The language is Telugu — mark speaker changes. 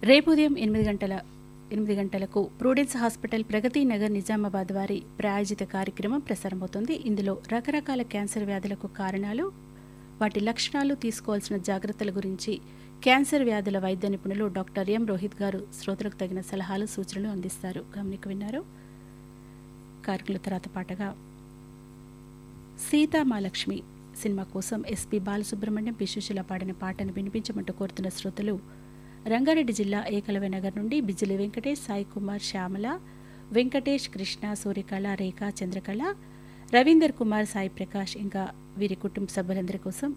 Speaker 1: రేపు ఉదయం ఎనిమిది గంటల ఎనిమిది గంటలకు ప్రూడెన్స్ హాస్పిటల్ ప్రగతి నగర్ నిజామాబాద్ వారి ప్రాయోజిత కార్యక్రమం ప్రసారమవుతుంది ఇందులో రకరకాల క్యాన్సర్ వ్యాధులకు కారణాలు వాటి లక్షణాలు తీసుకోవాల్సిన జాగ్రత్తల గురించి క్యాన్సర్ వ్యాధుల వైద్య నిపుణులు డాక్టర్ ఎం రోహిత్ గారు శ్రోతలకు తగిన సలహాలు సూచనలు అందిస్తారు గమనిక విన్నారు కార్యక్రమం తర్వాత పాటగా సీతామాలక్ష్మి సినిమా కోసం ఎస్పి బాలసుబ్రహ్మణ్యం పి సుశీల పాడిన పాటను వినిపించమంటూ కోరుతున్న శ్రోతలు రంగారెడ్డి జిల్లా ఏకలవ్య నగర్ నుండి బిజిలి వెంకటేష్ సాయి కుమార్ శ్యామల వెంకటేష్ కృష్ణ సూర్యకళ రేఖ చంద్రకళ రవీందర్ కుమార్ సాయి ప్రకాష్ ఇంకా వీరి కుటుంబ సభ్యులందరి కోసం